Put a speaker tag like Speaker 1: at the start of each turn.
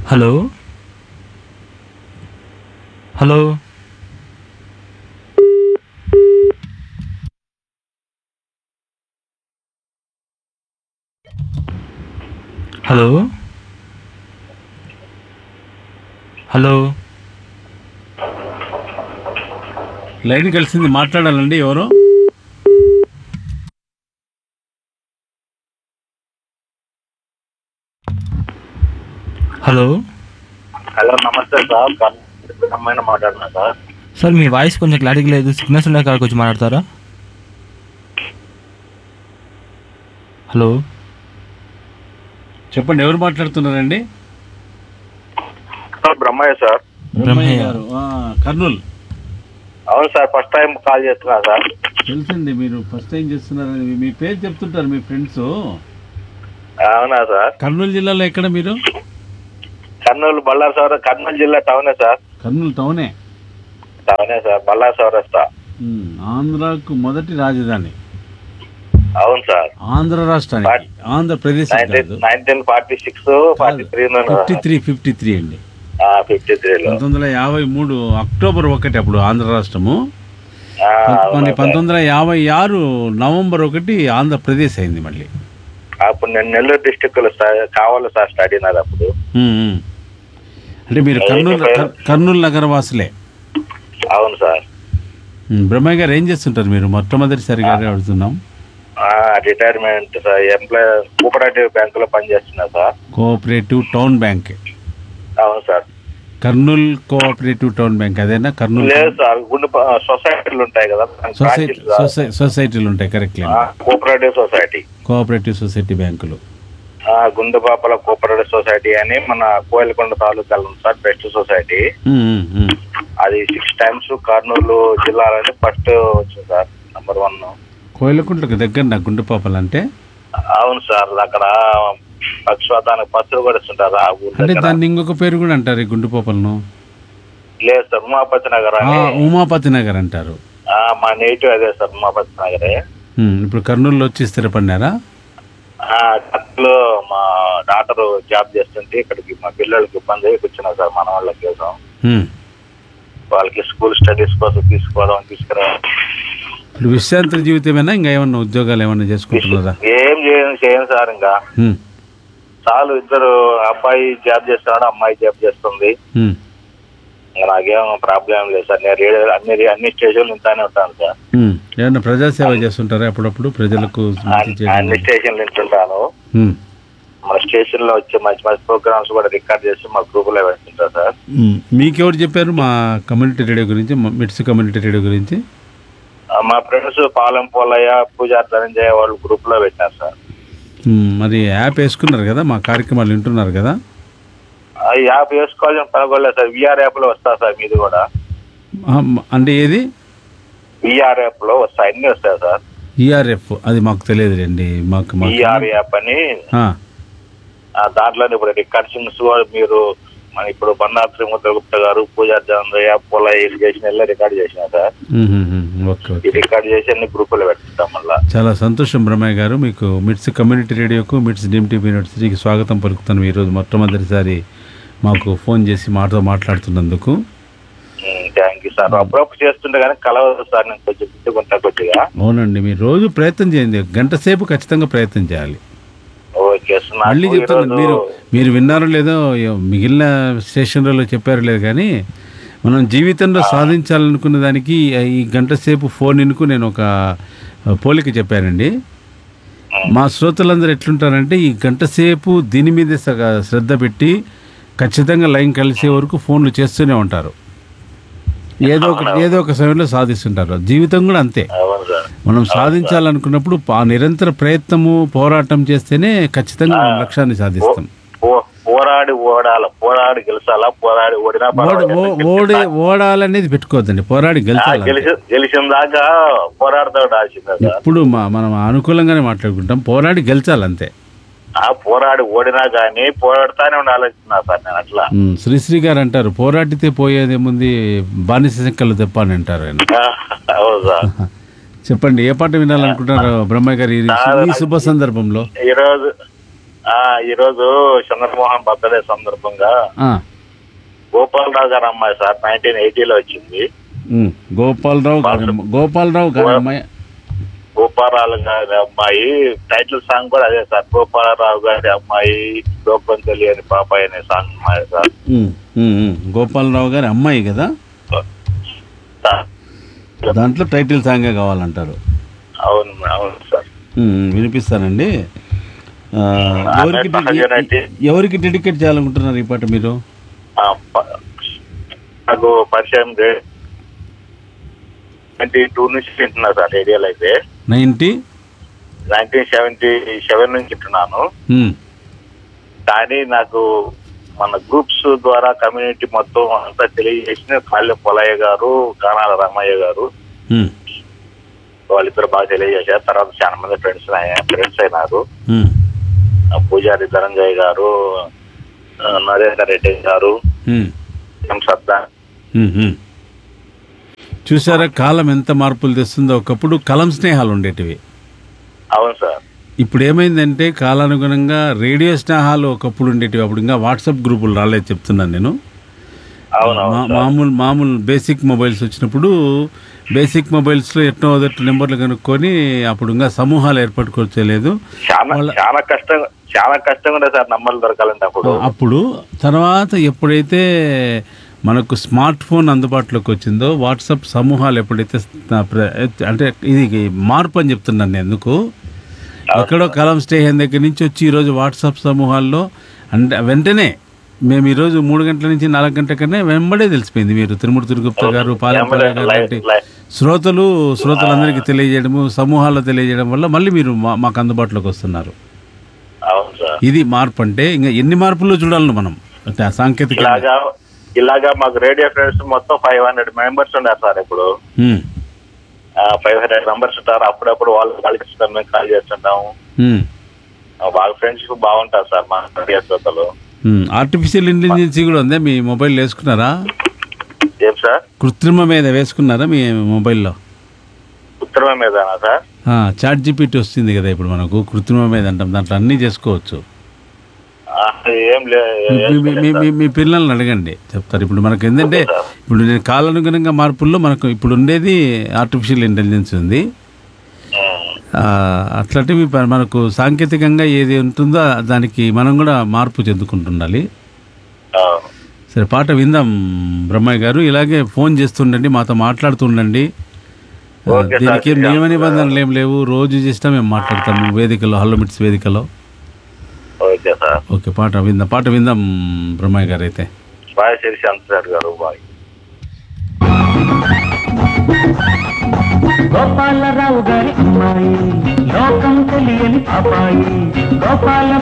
Speaker 1: Hello hello hello hello
Speaker 2: line కలిసింది మాట్లాడాలండి ఎవరు
Speaker 1: హలో
Speaker 3: హలో నమస్తే సార్ అమ్మాయిన మాట్లాడుతున్నా సార్
Speaker 1: సార్ మీ వాయిస్ కొంచెం క్లారిటీ లేదు సిగ్నల్స్ ఉన్నాయి కాడ కొంచెం మాట్లాడతారా హలో
Speaker 2: చెప్పండి ఎవరు మాట్లాడుతున్నారండి
Speaker 3: సార్ బ్రహ్మయ్య సార్
Speaker 1: బ్రహ్మయ్య.
Speaker 2: గారు ఆ, కర్నూలు
Speaker 3: అవును సార్ ఫస్ట్ టైం కాల్ చేస్తున్నా సార్
Speaker 2: తెలుసండి మీరు ఫస్ట్ టైం చేస్తున్నారని మీ పేరు చెప్తుంటారు మీ ఫ్రెండ్స్
Speaker 3: అవునా సార్
Speaker 2: కర్నూలు జిల్లాలో ఎక్కడ మీరు
Speaker 3: కర్నూలు బళ్ళారి సౌర కర్నూలు జిల్లా టౌనే సార్
Speaker 2: కర్నూలు టౌనే
Speaker 3: టౌనే సార్ బళ్ళారి సౌరస్తా
Speaker 2: ఉమ్, ఆంధ్రాకు మొదటి రాజధాని
Speaker 3: అవును సార్
Speaker 2: ఆంధ్ర రాష్ట్రానికి ఆంధ్రప్రదేశ్
Speaker 3: నైన్టీన్
Speaker 2: కాదు
Speaker 3: nineteen forty six forty three
Speaker 2: fifty three fifty three అండి
Speaker 3: ఫిఫ్టీ త్రీలో
Speaker 2: పంతొమ్మిది వందల యాభై మూడు అక్టోబర్ ఒకటి అప్పుడు ఆంధ్ర రాష్ట్రము పంతొమ్మిది పంతొమ్మిది వందల యాభై ఆరు నవంబర్ ఒకటి ఆంధ్రప్రదేశ్ అయింది మళ్ళీ
Speaker 3: అప్పుడు నేను నెల్లూరు డిస్టిక్ లో సార్ కావాలి సార్ స్టడీ నాది అప్పుడు
Speaker 2: ఉమ్, ఉమ్. అంటే మీరు కర్నూలు కర్- కర్నూలు నగర వాసులే
Speaker 3: అవును సార్
Speaker 2: ఉమ్, బ్రహ్మయ్య గారు ఏం చేస్తుంటారు మీరు మొట్టమొదటిసారిగా అడుగుతున్నాం
Speaker 3: retirement sir employee cooperative bank లో పనిచేస్తున్నా సార్
Speaker 2: కోఆపరేటివ్ టౌన్ బ్యాంక్
Speaker 3: అవును sir
Speaker 2: Kurnool cooperative town bank అదేనా కర్నూలు
Speaker 3: లేదు సార్ గుండె ప- సొసైటీలు ఉంటాయి కదా
Speaker 2: సొసైటీ సొసై సొసైటీలు ఉంటాయి కరెక్ట్
Speaker 3: ఆ, కోఆపరేటివ్ సొసైటీ
Speaker 2: కోఆపరేటివ్ సొసైటీ బ్యాంకులు
Speaker 3: ఆ, గుండెపాపల కోఆపరేటివ్ సొసైటీ అని మన కోయలకొండ తాలూకాలో ఉంది సార్ బెస్ట్ సొసైటీ
Speaker 2: ఉమ్, ఉమ్, ఉమ్.
Speaker 3: అది సిక్స్ టైమ్స్ కర్నూలు జిల్లాలోనే ఫస్ట్ వచ్చింది సార్ నంబర్ వన్
Speaker 2: కోయిలకుంట్లకు దగ్గర నా గుండెపాపలు అంటే
Speaker 3: అవును సార్ అక్కడ పక్షవాతానికి పత్రులు కూడా ఇస్తుంటారు ఆ ఊరు
Speaker 2: అంటే
Speaker 3: దగ్గర
Speaker 2: దాన్ని ఇంకొక పేరు కూడా అంటారు ఈ గుండెపాపలను
Speaker 3: లేదు సార్ ఉమాపతి నగర్
Speaker 2: ఆ,
Speaker 3: అని
Speaker 2: ఉమాపతి నగర్ అంటారు
Speaker 3: ఆ, మా నేటివ్ అదే సార్ ఉమాపతి నగరే
Speaker 2: ఉమ్, ఇప్పుడు కర్నూలులో వచ్చి స్థిరపడినారా
Speaker 3: ఆ, అట్లో మా డాక్టర్ జాబ్ చేస్తుంటే ఇక్కడికి మా పిల్లలకి ఇబ్బంది అయ్యి కూర్చున్నా సార్ మన వాళ్ళ కోసం
Speaker 2: ఉమ్.
Speaker 3: వాళ్ళకి స్కూల్ స్టడీస్ కోసం తీసుకోవడం తీసుకురా
Speaker 2: ఇప్పుడు విశ్రాంతి జీవితమేనా ఇంకా ఏమన్నా ఉద్యోగాలు ఏమన్నా చేసుకుంటున్నారా
Speaker 3: ఏం చేయను చేయను సార్ ఇంకా
Speaker 2: ఉమ్,
Speaker 3: చాలు ఇద్దరు అబ్బాయి జాబ్ చేస్తున్నాడు అమ్మాయి జాబ్ చేస్తుంది
Speaker 2: ఉమ్,
Speaker 3: ఇంకా నాకేం ప్రాబ్లం లేదు సార్ నేను రేడియో అన్ని అన్ని స్టేషన్లు ఇంతానే ఉంటాను సార్
Speaker 2: ఉమ్. ఏమన్నా ప్రజాసేవ చేస్తుంటారా అప్పుడప్పుడు ప్రజలకు మంచి
Speaker 3: అన్ని-
Speaker 2: చేయడం
Speaker 3: అన్ని స్టేషన్లు వింటుంటాను
Speaker 2: ఉమ్,
Speaker 3: మన స్టేషన్ లో వచ్చే మంచి మంచి ప్రోగ్రామ్స్ కూడా రికార్డ్ చేసి మా గ్రూప్ లో పెడుతుంటా సార్
Speaker 2: ఉమ్. మీకెవరు చెప్పారు మా కమ్యూనిటీ రేడియో గురించి మా మిట్స్ కమ్యూనిటీ రేడియో గురించి
Speaker 3: ఆ, మా ఫ్రెండ్స్ పాలెం పోలయ్య పూజారి ధనంజయ వాళ్ళు గ్రూప్ లో పెట్టినారు సార్
Speaker 2: ఉమ్, మరి యాప్ వేసుకున్నారు కదా మా కార్యక్రమాలు వింటున్నారు కదా
Speaker 3: ఆ యాప్ వేసుకోవాలని పనుకోలేదు సార్ విఆర్ యాప్ లో వస్తా సార్ మీది కూడా
Speaker 2: ఆ, మ- అంటే ఏది
Speaker 3: విఆర్ యాప్ లో వస్తాయి అన్ని వస్తాయి సార్
Speaker 2: ఈఆర్ఎఫ్ అది మాకు తెలియదులేండి మాకు మాకు
Speaker 3: విఆర్ యాప్ అని
Speaker 2: ఆ,
Speaker 3: ఆ దాంట్లో ఇప్పుడు రికార్డింగ్స్ కూడా మీరు మన ఇప్పుడు బండారు త్రిమూర్తి గుప్త గారు పూజారి చంద్రయ్య పొల ఇరిగేషన్ ఎல்லாம் రికార్డ్ చేసిన సార్
Speaker 2: ఉమ్, ఉమ్, ఉమ్. ఓకే
Speaker 3: ఈ
Speaker 2: ఓకే
Speaker 3: రికార్డ్ చేసి అన్ని గ్రూపులో పెట్టుకుంటాం మళ్ళా
Speaker 2: చాలా సంతోషం బ్రహ్మయ్య గారు మీకు మిట్స్ కమ్యూనిటీ రేడియోకు మిట్స్ డిఎంటీవీ యూనివర్సిటీకి స్వాగతం పలుకుతాను ఈరోజు మొట్టమొదటిసారి మాకు ఫోన్ చేసి మాతో మాట్లాడుతున్నందుకు
Speaker 3: థ్యాంక్ యూ సార్ అప్పుడప్పుడు చేస్తుంటే కానీ కలవదు సార్ నేను కొంచెం గుర్తుకుంటా కొద్దిగా
Speaker 2: అవునండి మీరు రోజు ప్రయత్నం చేయండి గంట సేపు ఖచ్చితంగా ప్రయత్నం చేయాలి
Speaker 3: ఓకే సార్ నాకు
Speaker 2: మళ్ళీ చెప్తాను
Speaker 3: ఈరోజు-
Speaker 2: మీరు మీరు విన్నారో లేదో ఎ- మిగిలిన స్టేషన్లలో చెప్పారో లేదు కానీ మనం జీవితంలో సాధించాలనుకున్న దానికి ఈ గంట సేపు ఫోన్ ఇన్కు నేను ఒక పోలిక చెప్పానండి మా శ్రోతలందరూ ఎట్లుంటారంటే ఈ గంట సేపు దీని మీదే సగ- శ్రద్ధ పెట్టి ఖచ్చితంగా లైన్ కలిసే వరకు ఫోన్లు చేస్తూనే ఉంటారు ఏదో ఒక ఏదో ఒక సమయంలో సాధిస్తుంటారు జీవితం కూడా అంతే
Speaker 3: అవును సార్
Speaker 2: మనం సాధించాలనుకున్నప్పుడు ఆ నిరంతర ప్రయత్నము పోరాటం చేస్తేనే ఖచ్చితంగా మనం లక్ష్యాన్ని సాధిస్తాం
Speaker 3: పో- పోరాడి ఓడాల పోరాడి గెలిచాలా పోరాడి ఓడినా
Speaker 2: ఓడ
Speaker 3: పర్వాలేదు.
Speaker 2: ఓ- ఓడే ఓడాలనేది పెట్టుకోవద్దండి పోరాడి
Speaker 3: ఆ,
Speaker 2: గెలిచాలి
Speaker 3: గెలిచి గెలిచిన దాకా పోరాడుతూ ఉండాల్సిందే సార్
Speaker 2: ఎప్పుడు మా మనం అనుకూలంగానే మాట్లాడుకుంటాం పోరాడి గెలిచాలి అంతే
Speaker 3: ఆ పోరాడి ఓడినా కానీ పోరాడుతానే ఉండాలనుకున్నా సార్ నేను అట్లా
Speaker 2: ఉమ్, శ్రీశ్రీ గారు అంటారు పోరాటితే పోయేదేముంది బానిస శంకలు తెప్ప అని అంటారు ఆయన
Speaker 3: ఆ, అవును సార్
Speaker 2: చెప్పండి ఏ పాట వినాలనుకుంటున్నారు బ్రహ్మయ్య గారు ఈ- ఈ శుభ సందర్భంలో
Speaker 3: ఈరోజు ఆ, ఈ రోజు చంద్రమోహన్ బర్త్డే సందర్భంగా
Speaker 2: ఆ,
Speaker 3: గోపాలరావు గారు అమ్మాయి సార్ నైన్టీన్ ఎయిటీలో వచ్చింది
Speaker 2: ఉమ్, గోపాలరావు గారి గోపాలరావు గారి అమ్మాయి
Speaker 3: గోపాలరావు గారి అమ్మాయి టైటిల్ సాంగ్ కూడా అదే సార్ గోపాలరావు గారి అమ్మాయి లోకం తెలియని పాపాయి అనే సాంగ్ అమ్మాయి సార్
Speaker 2: ఉమ్, ఉమ్, ఉమ్, గోపాలరావు గారి అమ్మాయి కదా
Speaker 3: సార్,
Speaker 2: దాంట్లో టైటిల్ సాంగే కావాలంటారు
Speaker 3: అవును అవును సార్
Speaker 2: ఉమ్, ఉమ్, వినిపిస్తానండి ఆ, ఎవరికి
Speaker 3: సహజనటి.
Speaker 2: ఎవరికి డెడికేట్ చేయాలనుకుంటున్నారు ఈ పాట మీరు
Speaker 3: ఆ, ప- నాకు పరిచయం ట్వంటీ టూ నుంచి వింటున్నా సార్ రేడియోలో అయితే
Speaker 2: నైంటీ
Speaker 3: నైన్టీన్ సెవెంటీ సెవెన్ నుంచి వింటున్నాను కానీ నాకు మన గ్రూప్స్ ద్వారా కమ్యూనిటీ మొత్తం అంతా తెలియజేసిన కాళ్ళ పొలయ్య గారు గానాల రామయ్య గారు వాళ్ళిద్దరు బాగా తెలియజేశారు తర్వాత చాలా మంది ఫ్రెండ్స్ ఫ్రెండ్స్ అయినారు ఆ పూజారి ధనంజయ్ గారు ఆ, నరేందర్ రెడ్డి గారు ఎం సద్దా
Speaker 2: చూసారా కాలం ఎంత మార్పులు తెస్తుందో ఒకప్పుడు కలం స్నేహాలు ఉండేటివి
Speaker 3: అవును సార్
Speaker 2: ఇప్పుడు ఏమైందంటే కాలానుగుణంగా రేడియో స్నేహాలు ఒకప్పుడు ఉండేటివి అప్పుడు ఇంకా వాట్సాప్ గ్రూపులు రాలేదు చెప్తున్నాను నేను
Speaker 3: అవును అవును
Speaker 2: మా- మామూలు మామూలు బేసిక్ మొబైల్స్ వచ్చినప్పుడు బేసిక్ మొబైల్స్లో ఎన్నో ఒకటి నెంబర్లు కనుక్కొని అప్పుడు ఇంకా సమూహాలు ఏర్పట్టుకోవచ్చలేదు
Speaker 3: చాలా చాలా కష్టం చాలా కష్టంగా ఉంది సార్ నంబర్లు దొరకాలంటే అప్పుడు
Speaker 2: అప్పుడు తర్వాత ఎప్పుడైతే మనకు స్మార్ట్ ఫోన్ అందుబాటులోకి వచ్చిందో వాట్సాప్ సమూహాలు ఎప్పుడైతే స్థ- ప్ర- అంటే ఇది మార్పు అని చెప్తున్నాను నేను ఎందుకు ఎక్కడో కలం స్టేషన్ దగ్గర నుంచి వచ్చి ఈరోజు వాట్సాప్ సమూహాల్లో అంటే వెంటనే మేము ఈరోజు మూడు గంటల నుంచి నాలుగు గంటల కన్నా వెంబడే తెలిసిపోయింది మీరు తిరుమూర్తి తిరుగుప్త గారు పాలెంపల్లి గారు లాంటి శ్రోతలు శ్రోతలందరికీ తెలియజేయడము సమూహాల్లో తెలియజేయడం వల్ల మళ్ళీ మీరు మా- మాకు అందుబాటులోకి వస్తున్నారు
Speaker 3: అవును సార్
Speaker 2: ఇది మార్పు అంటే ఇంకా ఎన్ని మార్పుల్లో చూడాలి మనం అంటే ఆ సాంకేతిక
Speaker 3: ఇలాగా ఇలాగా మాకు రేడియో ఫ్రెండ్స్ మొత్తం ఫైవ్ హండ్రెడ్ మెంబర్స్ ఉన్నారు సార్ ఇప్పుడు
Speaker 2: ఉమ్,
Speaker 3: ఫైవ్ హండ్రెడ్ మెంబర్స్ ఉంటారు అప్పుడప్పుడు వాళ్ళు వాళ్ళకి ఇష్టం మేము కాల్ చేస్తుంటాము
Speaker 2: ఉమ్,
Speaker 3: ఆ, వాళ్ళ ఫ్రెండ్షిప్ బాగుంటారు సార్ మా రేడియో శ్రోతలు
Speaker 2: ఉమ్. ఆర్టిఫిషియల్ ఇంటెలిజెన్సీ కూడా ఉందా మీ మొబైల్ వేసుకున్నారా
Speaker 3: ఏం సార్
Speaker 2: కృత్రిమ మీద వేసుకున్నారా మీ మొబైల్లో
Speaker 3: ఉత్తరమే మీదనా సార్
Speaker 2: ఆ, చాట్ జీపీటీ వస్తుంది కదా ఇప్పుడు మనకు కృత్రిమ మీద అంటాం దాంట్లో అన్నీ చేసుకోవచ్చు
Speaker 3: ఆ, ఏం లే
Speaker 2: మీ- మీ- మీ- మీ- మీ పిల్లల్ని అడగండి చెప్తారు ఇప్పుడు మనకు ఏంటంటే ఇప్పుడు నేను కాలానుగుణంగా మార్పుల్లో మనకు ఇప్పుడు ఉండేది ఆర్టిఫిషియల్ ఇంటెలిజెన్స్ ఉంది
Speaker 3: ఉమ్,
Speaker 2: ఆ, అట్లాంటివి ప- మనకు సాంకేతికంగా ఏది ఉంటుందో దానికి మనం కూడా మార్పు చెందుకుంటుండాలి
Speaker 3: అవును.
Speaker 2: సరే పాట విందాం బ్రహ్మయ్య గారు ఇలాగే ఫోన్ చేస్తుండండి మాతో మాట్లాడుతుండండి ఆ,
Speaker 3: ఓకే సార్.
Speaker 2: దీనికి ఏం నియమ నిబంధనలు ఏం లేవు రోజు చేసినా మేము మాట్లాడతాము వేదికలో హలో మిట్స్ వేదికలో
Speaker 3: ఓకే సార్
Speaker 2: ఓకే పాట విందాం పాట విందాం బ్రహ్మయ్య గారు అయితే
Speaker 3: bye Sreesanth sir garu bye
Speaker 4: Gopalarao గారి అమ్మాయి లోకం తెలియని పాపాయి గోపాల